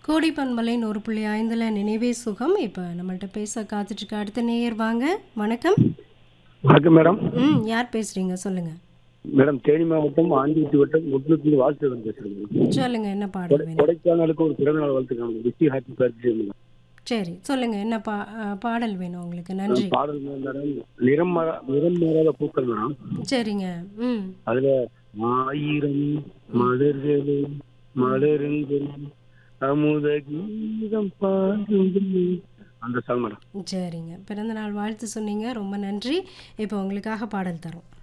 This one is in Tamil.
கோடி பன்மலை நூறு புள்ளி ஐந்தில் நினைவே சுகம் இப்போ நம்மள்ட்ட பேச காத்துட்ருக்க அடுத்த நேயர் வாங்க வணக்கம் வணக்கம் மேடம் ம் யார் பேசுகிறீங்க சொல்லுங்கள் மேடம் தேனி மாவட்டம் ஆண்டிவட்டி வட்டம் முட்லூத்தி வாழ்த்துடன் பேசுறேன் மேடம் சொல்லுங்கள் என்ன பாடல் வேணும் கொடைக்கானலுக்கு ஒரு பிறந்தநாள் வாழ்த்துக்காங்க விஷி ஹாப்பி பர்த்டே மேடம் சரி சொல்லுங்கள் என்ன பா அ, பாடல் வேணும் உங்களுக்கு நன்றி பாடல் மேடம் நிறம் மாறா நிறம் மாறாத பூக்கள் மேடம் சரிங்க ம் அதுல ஆயிரம் மலர்களே மலருங்கள் அமுத கீதம் பாடுங்கள் அந்த சாங் மேடம் சரிங்க பிறந்தநாள் வாழ்த்து சொன்னீங்க ரொம்ப நன்றி இப்போ உங்களுக்காக பாடல் தரோம்